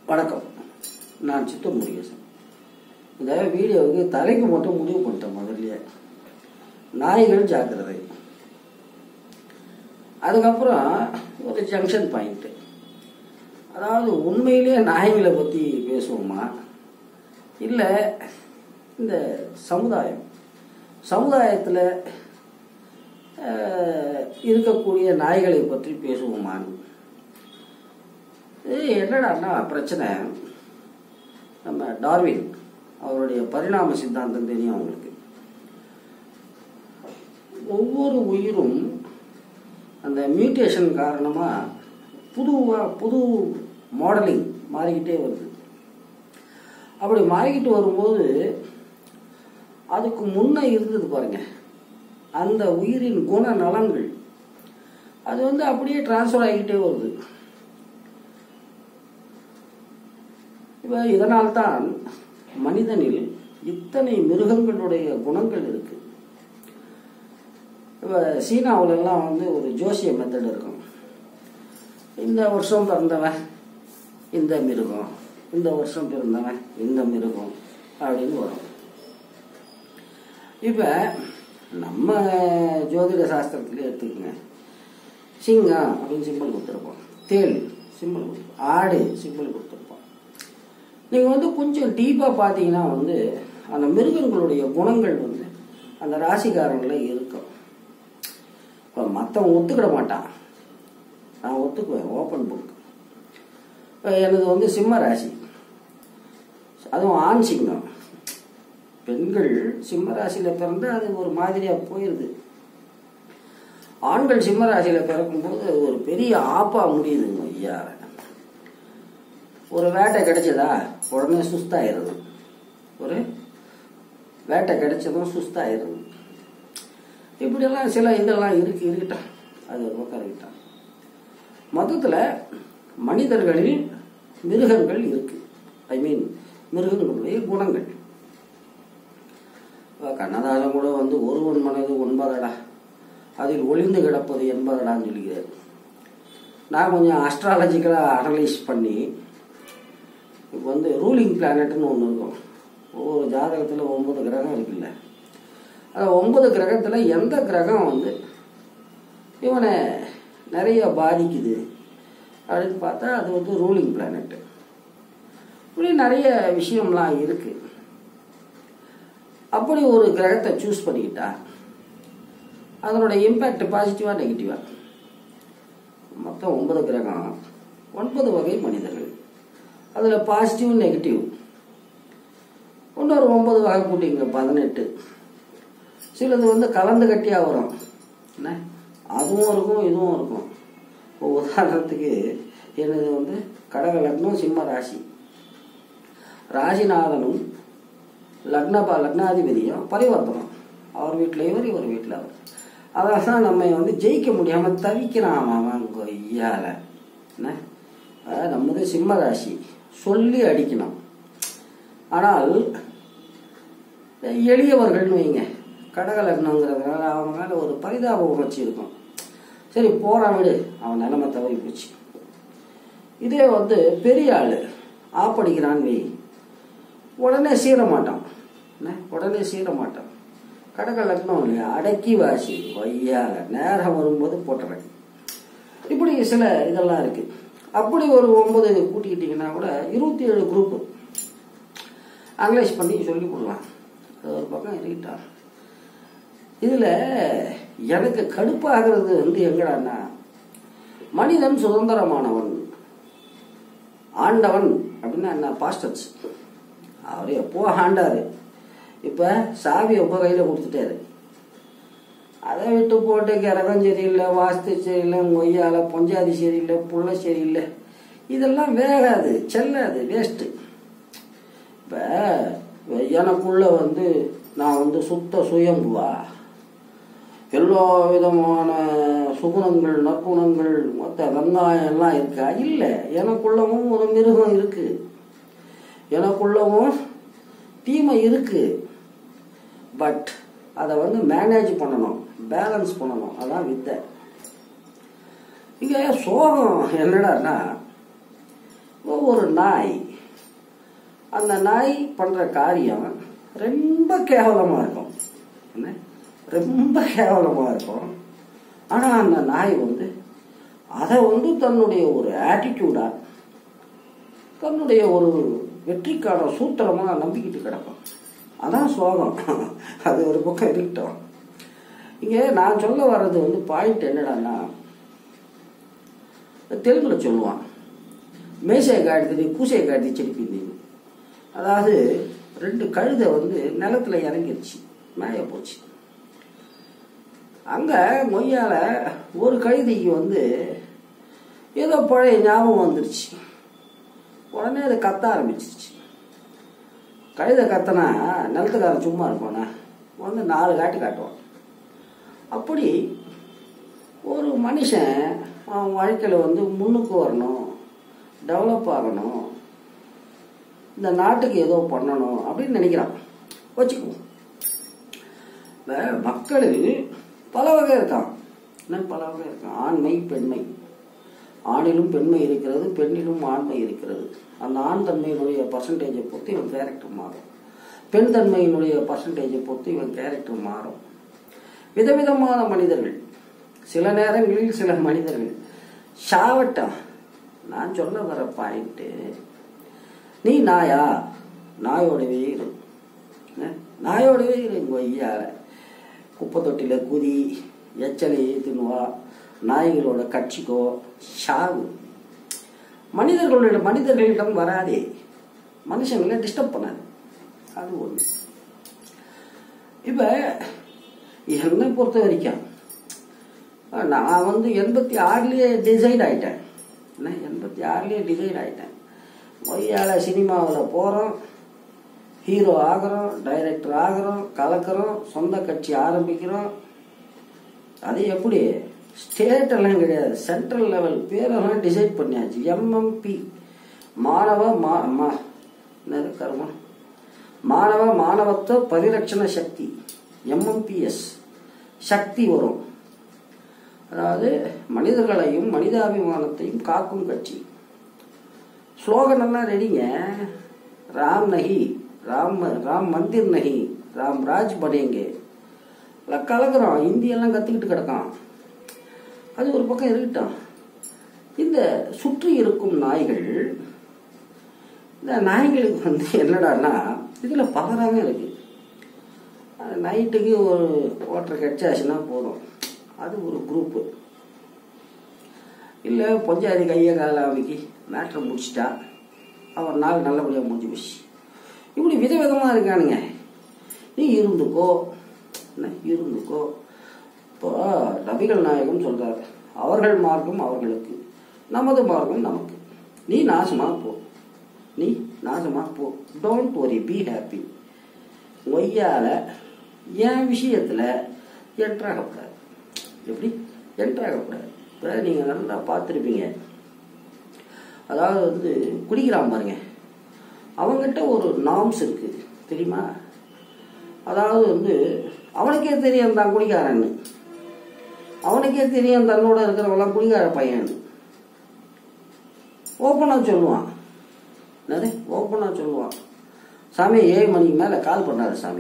வணக்கம் நான் சித்தூர் முருகேசன் இந்த வீடியோவுக்கு தலைக்கு மட்டும் முடிவு பண்ணிட்டேன் முதல்லயே நாய்கள் ஜாக்கிரதை அதுக்கப்புறம் ஒரு ஜங்ஷன் பாயிண்ட்டு அதாவது உண்மையிலேயே நாய்களை பற்றி பேசுவோமா இல்லை இந்த சமுதாயம் சமுதாயத்தில் இருக்கக்கூடிய நாய்களை பற்றி பேசுவோமான்னு இது என்னடான்னா பிரச்சனை நம்ம டார்வின் அவருடைய பரிணாம சித்தாந்தம் தெரியும் அவங்களுக்கு ஒவ்வொரு உயிரும் அந்த மியூட்டேஷன் காரணமாக புதுவாக புது மாடலிங் மாறிக்கிட்டே வருது அப்படி மாறிக்கிட்டு வரும்போது அதுக்கு முன்ன இருந்தது பாருங்க அந்த உயிரின் குண நலன்கள் அது வந்து அப்படியே டிரான்ஸ்ஃபர் ஆகிக்கிட்டே வருது இப்போ இதனால்தான் மனிதனில் இத்தனை மிருகங்களுடைய குணங்கள் இருக்கு இப்போ சீனாவிலெல்லாம் வந்து ஒரு ஜோசிய மெத்தட் இருக்கும் இந்த வருஷம் பிறந்தவன் இந்த மிருகம் இந்த வருஷம் பிறந்தவன் இந்த மிருகம் அப்படின்னு வரும் இப்போ நம்ம ஜோதிட சாஸ்திரத்துல எடுத்துக்கோங்க சிங்கம் அப்படின்னு சிம்பிள் கொடுத்துருப்போம் தேள் சிம்பிள் கொடுத்துருப்போம் ஆடு சிம்பிள் கொடுத்துருப்போம் நீங்கள் வந்து கொஞ்சம் டீப்பாக பார்த்தீங்கன்னா வந்து அந்த மிருகங்களுடைய குணங்கள் வந்து அந்த ராசிக்காரங்களில் இருக்கும் இப்போ மற்றவன் ஒத்துக்கிட மாட்டான் நான் ஒத்துக்குவேன் ஓப்பன் புக் இப்போ எனது வந்து சிம்ம ராசி அதுவும் ஆண் சிங்கம் பெண்கள் சிம்ம ராசியில் பிறந்து அது ஒரு மாதிரியாக போயிடுது ஆண்கள் சிம்ம ராசியில் பிறக்கும்போது அது ஒரு பெரிய ஆப்பா முடியுதுங்க ஐயா ஒரு வேட்டை கிடைச்சதா உடனே சுஸ்தாயிருது ஒரு வேட்டை கிடைச்சதும் சுஸ்தாயிருது இப்படியெல்லாம் சில இதெல்லாம் இருக்கு இருக்கட்டும் அது ஒரு பக்கம் இருக்கட்டும் மொத்தத்தில் மனிதர்களில் மிருகங்கள் இருக்கு ஐ மீன் மிருகங்களுடைய குணங்கள் கண்ணதாசன் கூட வந்து ஒருவன் மனது ஒன்பதடா அதில் ஒளிந்து கிடப்பது என்பதடான்னு சொல்லிக்கிறார் நான் கொஞ்சம் அஸ்ட்ராலஜிக்கலாக அனலைஸ் பண்ணி இப்போ வந்து ரூலிங் பிளானட்னு ஒன்று இருக்கும் ஒவ்வொரு ஜாதகத்தில் ஒன்பது கிரகம் இருக்குல்ல அந்த ஒன்பது கிரகத்தில் எந்த கிரகம் வந்து இவனை நிறைய பாதிக்குது அப்படின்னு பார்த்தா அது வந்து ரூலிங் பிளானட்டு இப்படி நிறைய விஷயம்லாம் இருக்கு அப்படி ஒரு கிரகத்தை சூஸ் பண்ணிக்கிட்டா அதனோட இம்பேக்ட் பாசிட்டிவா நெகட்டிவா மொத்தம் ஒன்பது கிரகம் ஒன்பது வகை மனிதர்கள் அதில் பாசிட்டிவ் நெகட்டிவ் இன்னொரு ஒன்பது வகை கூட்டிங்க பதினெட்டு சிலது வந்து கலந்து கட்டியாக வரும் என்ன அதுவும் இருக்கும் இதுவும் இருக்கும் இப்போ உதாரணத்துக்கு எனது வந்து கடக லக்னம் சிம்ம ராசி ராசிநாதனும் லக்னபா லக்னாதிபதியும் பரிவர்த்தனம் அவர் வீட்டில் இவர் இவர் வீட்டில் அவர் அதனால தான் நம்ம வந்து ஜெயிக்க முடியாமல் தவிக்கிறான் அவன் கொய்யால என்ன நம்மது சிம்ம ராசி சொல்லி அடிக்கணும் ஆனால் எளியவர்கள்னு வைங்க கடக லக்னங்கிறதுனால அவங்க மேலே ஒரு பரிதாப உணர்ச்சி இருக்கும் சரி போறான் விடு அவன் நிலைமை தவறி போச்சு இதே வந்து பெரிய ஆள் ஆப்படிக்கிறான் வை உடனே சீர மாட்டான் என்ன உடனே சீர மாட்டான் கடக லக்னம் இல்லையா அடக்கி வாசி வையாக நேரம் வரும்போது போட்டுறேன் இப்படி சில இதெல்லாம் இருக்கு அப்படி ஒரு ஒன்பது கூட்டிக்கிட்டீங்கன்னா கூட இருபத்தி ஏழு குரூப்பு அனலைஸ் பண்ணி சொல்லி கொடுக்கலாம் அது ஒரு பக்கம் இருக்கட்டான் இதில் எனக்கு கடுப்பாகிறது வந்து எங்கடான்னா மனிதன் சுதந்திரமானவன் ஆண்டவன் அப்படின்னா என்ன பாஸ்டர்ஸ் அவர் எப்போ ஆண்டாரு இப்போ சாவி எப்போ கையில் கொடுத்துட்டாரு அதை விட்டு போட்டு கிரகம் சரியில்லை வாஸ்து சரியில்லை கொய்யால பொஞ்சாதி சரியில்லை புள்ள சரியில்லை இதெல்லாம் வேகாது செல்லாது வேஸ்ட்டு இப்போ எனக்குள்ள வந்து நான் வந்து சுத்த சுயம்புவா எல்லா விதமான சுகுணங்கள் நற்குணங்கள் மொத்த வெங்காயம் எல்லாம் இருக்கா இல்லை எனக்குள்ளவும் ஒரு மிருகம் இருக்கு எனக்குள்ளவும் தீமை இருக்கு பட் அதை வந்து மேனேஜ் பண்ணணும் பேலன்ஸ் பண்ணணும் அதான் வித்தை இங்க சோகம் என்னடான்னா ஒரு நாய் அந்த நாய் பண்ற காரியம் ரொம்ப கேவலமா இருக்கும் என்ன ரொம்ப கேவலமா இருக்கும் ஆனா அந்த நாய் வந்து அதை வந்து தன்னுடைய ஒரு ஆட்டிடியூடா தன்னுடைய ஒரு வெற்றிக்கான சூத்திரமா நம்பிக்கிட்டு கிடக்கும் அதான் சோகம் அது ஒரு பக்கம் இருக்கட்டும் இங்க நான் சொல்ல வர்றது வந்து பாயிண்ட் என்னடான்னா தெலுங்குல சொல்லுவான் மேசையை காடுது கூசையை காடுது செடிப்பிந்து அதாவது ரெண்டு கழுதை வந்து நிலத்துல இறங்கிருச்சு மேய போச்சு அங்க மொய்யால ஒரு கழுதைக்கு வந்து ஏதோ பழைய ஞாபகம் வந்துருச்சு உடனே அதை கத்த ஆரம்பிச்சிருச்சு கழுதை கத்தனா நிலத்துக்காரன் சும்மா இருப்பானா வந்து நாலு காட்டு காட்டுவான் அப்படி ஒரு மனுஷன் அவன் வாழ்க்கையில் வந்து முன்னுக்கு வரணும் டெவலப் ஆகணும் இந்த நாட்டுக்கு ஏதோ பண்ணணும் அப்படின்னு நினைக்கிறான் வச்சுக்குவோம் இந்த மக்களில் பல வகை இருக்கான் என்ன பல வகை இருக்கான் ஆண்மை பெண்மை ஆணிலும் பெண்மை இருக்கிறது பெண்ணிலும் ஆண்மை இருக்கிறது அந்த ஆண் தன்மையினுடைய பர்சன்டேஜை பொறுத்து இவன் கேரக்டர் மாறும் பெண் தன்மையினுடைய பர்சன்டேஜை பொறுத்து இவன் கேரக்டர் மாறும் விதவிதமான மனிதர்கள் சில நேரங்களில் சில மனிதர்கள் சாவட்டம் நான் சொல்ல வர பாயிண்ட்டு நீ நாயா நாயோடவே இரு என்ன? நாயோடவே இரு இங்க ஐயால குப்பை தொட்டில குதி எச்சலை தின்னுவா நாய்களோட கட்சிக்கோ சாவு மனிதர்களோட மனிதர்களிடம் வராதே மனுஷங்களை டிஸ்டர்ப் பண்ணாது அது ஒன்று இப்ப என்னை பொறுத்த வரைக்கும் நான் வந்து எண்பத்தி ஆறுலயே டிசைட் ஆயிட்டேன் என்ன எண்பத்தி ஆறுலயே டிசைட் ஆயிட்டேன் மொய்யால சினிமாவில் போகிறோம் ஹீரோ ஆகிறோம் டைரக்டர் ஆகிறோம் கலக்கிறோம் சொந்த கட்சி ஆரம்பிக்கிறோம் அது எப்படி ஸ்டேட் எல்லாம் கிடையாது சென்ட்ரல் லெவல் பேரெல்லாம் டிசைட் பண்ணியாச்சு எம்எம்பி மாணவ மா மா என்னது கர்மம் மாணவ மாணவத்துவ பரிரட்சண சக்தி எம்எம்பிஎஸ் சக்தி வரும் அதாவது மனிதர்களையும் மனிதாபிமானத்தையும் காக்கும் கட்சி ஸ்லோகன் எல்லாம் ரெடிங்க ராம் நகி ராம் ராம் மந்திர் நகி ராம் ராஜ் படேங்கே எல்லாம் கலக்குறோம் இந்தியெல்லாம் கற்றுக்கிட்டு கிடக்கான் அது ஒரு பக்கம் இருக்கட்டும் இந்த சுற்றி இருக்கும் நாய்கள் இந்த நாய்களுக்கு வந்து என்னடான்னா இதில் பல ரகம் இருக்கு நைட்டுக்கு ஒரு ஓட்டர் கட்சாச்சுன்னா போதும் அது ஒரு குரூப்பு இல்லை பொஞ்சாதி கையை கால அமைக்கி மேட்ரை முடிச்சிட்டா அவன் நாள் நல்லபடியாக முடிஞ்சு போச்சு இப்படி விதவிதமாக இருக்கானுங்க நீ இருந்துக்கோ என்ன இருந்துக்கோ இப்போ நபிகள் நாயகம் சொல்றாரு அவர்கள் மார்க்கம் அவர்களுக்கு நமது மார்க்கம் நமக்கு நீ நாசமா போ நீ நாசமா போ டோன்ட் ஒரி பி ஹாப்பி ஒய்யால என் விஷயத்துல என்ட்ராகக்கூடாது எப்படி என்ட்ராகக்கூடாது இப்போ நீங்கள் நல்லா பார்த்துருப்பீங்க அதாவது வந்து குடிக்கிறான் பாருங்க அவங்ககிட்ட ஒரு நாம்ஸ் இருக்கு தெரியுமா அதாவது வந்து அவனுக்கே தெரியும் தான் குடிக்காரன்னு அவனுக்கே தெரியும் தன்னோட இருக்கிறவங்களாம் குடிக்கார பையன் ஓப்பனாக சொல்லுவான் என்னது ஓப்பனாக சொல்லுவான் சாமி ஏழு மணிக்கு மேலே கால் பண்ணாது சாமி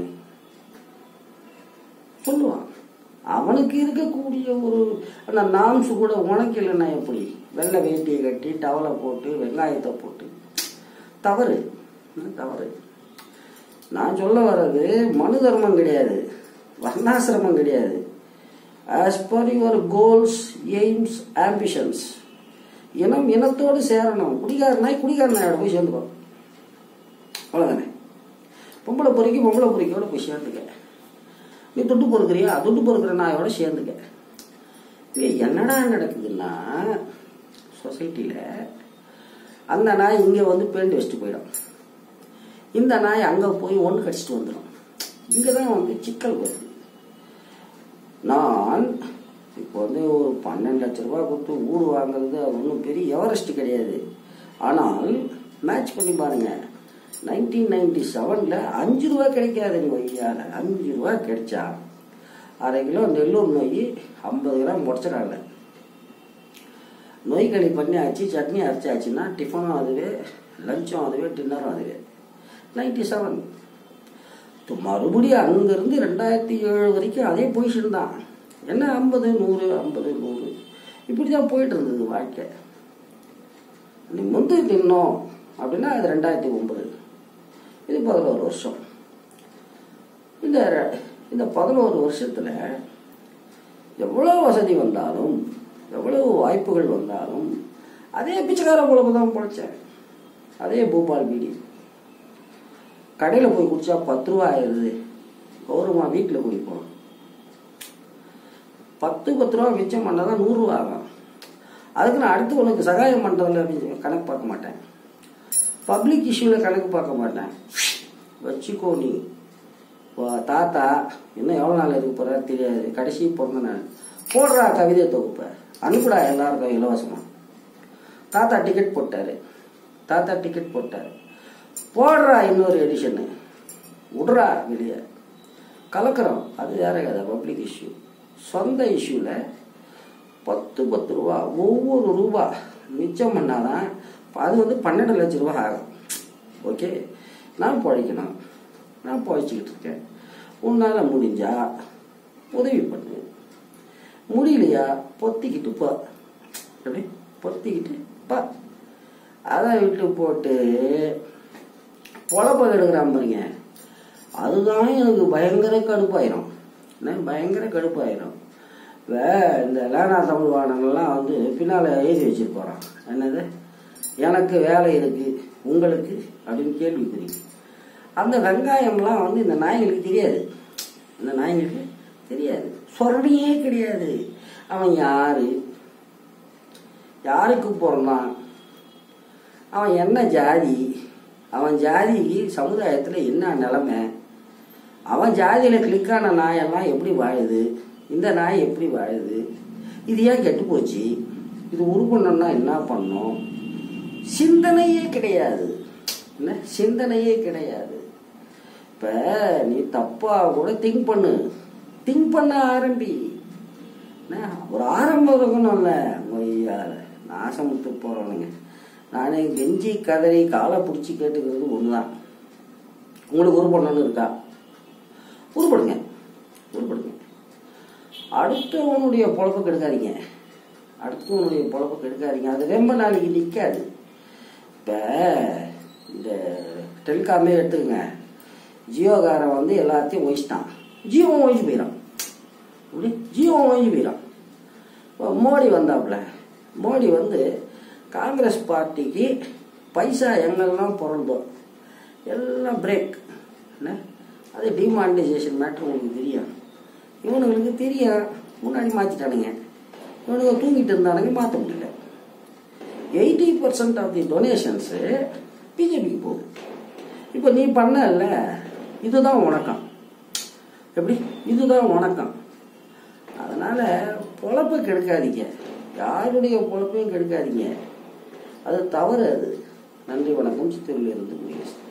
சொல்லுவான் அவனுக்கு இருக்கக்கூடிய ஒரு அந்த நாம்ஸ் கூட உனக்கு இல்லைன்னா எப்படி வெள்ளை வேட்டியை கட்டி டவலை போட்டு வெங்காயத்தை போட்டு தவறு என்ன தவறு நான் சொல்ல வர்றது மனு தர்மம் கிடையாது வர்ணாசிரமம் கிடையாது as per your goals aims ambitions இனம் இனத்தோடு சேரணும் குடிகார நாய் குடிகார நாயோட போய் சேர்ந்துக்கோ அவ்வளோதானே பொம்பளை பொறிக்கு பொம்பளை பொறிக்கோட போய் சேர்ந்துக்க நீ துட்டு பொறுக்கிறியா துட்டு பொறுக்கிற நாயோட சேர்ந்துக்க இல்லை என்னடா நடக்குதுன்னா சொசைட்டியில் அந்த நாய் இங்கே வந்து பெயிண்ட் வச்சுட்டு போயிடும் இந்த நாய் அங்கே போய் ஒன்று கடிச்சிட்டு வந்துடும் இங்கே தான் வந்து சிக்கல் வருது நான் இப்போ வந்து ஒரு பன்னெண்டு லட்ச ரூபாய் கொடுத்து ஊடு வாங்குறது அது ஒன்றும் பெரிய எவரெஸ்ட் கிடையாது ஆனால் மேட்ச் பண்ணி பாருங்க நைன்டீன் நைன்டி செவனில் அஞ்சு ரூபா கிடைக்காதுங்க ஐயால அஞ்சு ரூபா கிடைச்சா அரை கிலோ நெல்லூர் நோய் ஐம்பது கிராம் முடச்சிடல நொய்களி பண்ணியாச்சு சட்னி அரைச்சாச்சுன்னா டிஃபனும் அதுவே லஞ்சும் அதுவே டின்னரும் அதுவே நைன்டி செவன் மறுபடியும் அங்கேருந்து ரெண்டாயிரத்தி ஏழு வரைக்கும் அதே பொசிஷன் தான் என்ன ஐம்பது நூறு ஐம்பது நூறு இப்படி தான் போயிட்டு இருந்தது வாழ்க்கை நீ முந்து நின்னோம் அப்படின்னா அது ரெண்டாயிரத்தி ஒன்பது இது பதினோரு வருஷம் இந்த இந்த பதினோரு வருஷத்தில் எவ்வளோ வசதி வந்தாலும் எவ்வளவு வாய்ப்புகள் வந்தாலும் அதே பிச்சைக்கார குழம்பு தான் பொழைச்சேன் அதே பூபால் பீடி கடையில் போய் குடிச்சா பத்து ரூபா ஆயிடுது கௌரவமாக வீட்டில் குடிப்போம் பத்து பத்து ரூபா மிச்சம் பண்ணால் தான் நூறுரூவா ஆகும் அதுக்கு நான் அடுத்து உனக்கு சகாயம் பண்ணுறதுல கணக்கு பார்க்க மாட்டேன் பப்ளிக் இஷ்யூவில் கணக்கு பார்க்க மாட்டேன் வச்சுக்கோ நீ உன் தாத்தா இன்னும் எவ்வளோ நாள் இருக்க போகிறா தெரியாது கடைசி பிறந்த நாள் போடுறா கவிதை தொகுப்பை அனுப்புடா எல்லாருக்கும் இலவசமாக தாத்தா டிக்கெட் போட்டாரு தாத்தா டிக்கெட் போட்டாரு போடுறா இன்னொரு எடிஷனு விடுறா வெளியே கலக்கிறோம் அது வேற கதை பப்ளிக் இஷ்யூ சொந்த இஷ்யூவில் பத்து பத்து ரூபா ஒவ்வொரு ரூபா மிச்சம் பண்ணாதான் அது வந்து பன்னெண்டு லட்ச ரூபா ஆகும் ஓகே நான் பழைக்கணும் நான் பழைச்சிக்கிட்டு இருக்கேன் உன்னால் முடிஞ்சா உதவி பண்ணு முடியலையா பொத்திக்கிட்டு போ எப்படி பொத்திக்கிட்டு பா அதை விட்டு போட்டு பொழப்ப கெடுக்கிறான் பாருங்க அதுதான் எனக்கு பயங்கர கடுப்பாயிரும் என்ன பயங்கர கடுப்பாயிரும் வே இந்த லேனா தமிழ் வானங்கள்லாம் வந்து பின்னால் எழுதி வச்சுட்டு போகிறான் என்னது எனக்கு வேலை இருக்கு உங்களுக்கு அப்படின்னு கேள்விக்குறி அந்த வெங்காயம்லாம் வந்து இந்த நாய்களுக்கு தெரியாது இந்த நாய்களுக்கு தெரியாது சொரணியே கிடையாது அவன் யாரு யாருக்கு பிறந்தான் அவன் என்ன ஜாதி அவன் ஜாதிக்கு சமுதாயத்தில் என்ன நிலைமை அவன் ஜாதியில் கிளிக்கான நாயெல்லாம் எப்படி வாழுது இந்த நாய் எப்படி வாழுது இது ஏன் கெட்டு போச்சு இது உருப்பண்ணம்னா என்ன பண்ணும் சிந்தனையே கிடையாது என்ன சிந்தனையே கிடையாது இப்போ நீ தப்பாக கூட திங்க் பண்ணு திங்க் பண்ண ஆரம்பி என்ன ஒரு ஆரம்பம் இருக்கணும்ல மொய்யால நாசமுத்து போகிறவனுங்க நானே கெஞ்சி கதறி காலை பிடிச்சி கேட்டுக்கிறது ஒன்று தான் உங்களுக்கு உருப்படணும்னு இருக்கா உருப்படுங்க உருப்படுங்க அடுத்தவனுடைய பொழப்ப கெடுக்காதீங்க அடுத்தவனுடைய பொழப்ப கெடுக்காதீங்க அது ரொம்ப நாளைக்கு நிற்காது இப்போ இந்த டெலிகாமே எடுத்துக்கங்க ஜியோகாரன் வந்து எல்லாத்தையும் ஒழிச்சிட்டான் ஜியோவும் ஒழிச்சு போயிடான் இப்படி ஜியோவும் ஒழிச்சு போயிடான் இப்போ மோடி வந்தாப்புல மோடி வந்து காங்கிரஸ் பார்ட்டிக்கு பைசா எங்கெல்லாம் பிறந்தோ எல்லாம் பிரேக் என்ன அது டிமானிட்டைசேஷன் மேட்ரு உங்களுக்கு தெரியும் இவனுங்களுக்கு தெரியும் முன்னாடி மாற்றிட்டானுங்க இவனுங்க தூங்கிட்டு இருந்தானுங்க மாற்ற முடியல eighty percent of the donations பிஜேபிக்கு போகுது இப்போ நீ பண்ணல இதுதான் உனக்கம் எப்படி இதுதான் உனக்கம் அதனால் பொழப்பை கெடுக்காதீங்க யாருடைய பொழப்பையும் கெடுக்காதீங்க அது தவறு அது நன்றி வணக்கம் சித்தூரில் இருந்து முடியும்